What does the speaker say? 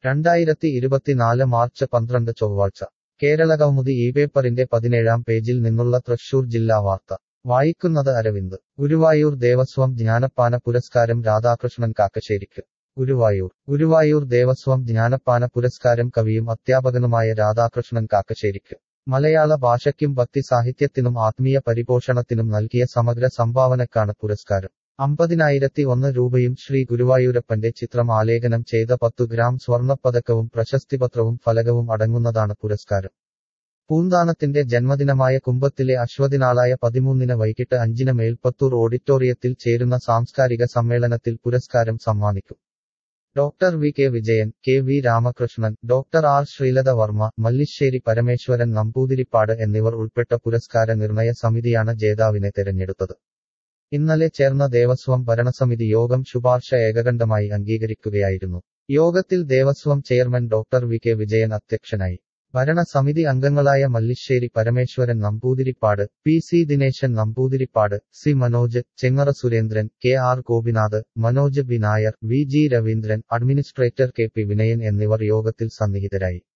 രണ്ടായിരത്തി ഇരുപത്തിനാല് മാർച്ച് പന്ത്രണ്ട് ചൊവ്വാഴ്ച കേരളകൗമുദി ഈ പേപ്പറിന്റെ പതിനേഴാം പേജിൽ നിന്നുള്ള തൃശൂർ ജില്ലാ വാർത്ത വായിക്കുന്നത് അരവിന്ദ് ഗുരുവായൂർ ദേവസ്വം ജ്ഞാനപ്പാന പുരസ്കാരം രാധാകൃഷ്ണൻ കാക്കശ്ശേരിക്ക് ഗുരുവായൂർ ഗുരുവായൂർ ദേവസ്വം ജ്ഞാനപ്പാന പുരസ്കാരം കവിയും അധ്യാപകനുമായ രാധാകൃഷ്ണൻ കാക്കശ്ശേരിക്ക് മലയാള ഭാഷയ്ക്കും ഭക്തി സാഹിത്യത്തിനും ആത്മീയ പരിപോഷണത്തിനും നൽകിയ സമഗ്ര സംഭാവനക്കാണ് പുരസ്കാരം അമ്പതിനായിരത്തി ഒന്ന് രൂപയും ശ്രീ ഗുരുവായൂരപ്പന്റെ ചിത്രം ആലേഖനം ചെയ്ത പത്തു ഗ്രാം സ്വർണപ്പതക്കവും പ്രശസ്തിപത്രവും ഫലകവും അടങ്ങുന്നതാണ് പുരസ്കാരം പൂന്താനത്തിന്റെ ജന്മദിനമായ കുംഭത്തിലെ അശ്വതിനാളായ പതിമൂന്നിന് വൈകിട്ട് അഞ്ചിന് മേൽപ്പത്തൂർ ഓഡിറ്റോറിയത്തിൽ ചേരുന്ന സാംസ്കാരിക സമ്മേളനത്തിൽ പുരസ്കാരം സമ്മാനിക്കും doctor V K Vijayan K V Ramakrishnan doctor R Sreelatha Varma Mallissery Parameswaran Namboothiripad എന്നിവർ ഉൾപ്പെട്ട പുരസ്കാര നിർണയ സമിതിയാണ് ജേതാവിനെ തെരഞ്ഞെടുത്തത് ഇന്നലെ ചേർന്ന ദേവസ്വം ഭരണസമിതി യോഗം ശുപാർശ ഏകകണ്ഠമായി അംഗീകരിക്കുകയായിരുന്നു യോഗത്തിൽ Devaswom chairman doctor V K Vijayan അധ്യക്ഷനായി ഭരണസമിതി അംഗങ്ങളായ Mallissery Parameswaran Namboothiripad P C Dineshan Namboothiripad C Manoj Chengara Surendran K R Gopinath Manoj B Nair V G Raveendran administrator K P Vinayan എന്നിവർ യോഗത്തിൽ സന്നിഹിതരായി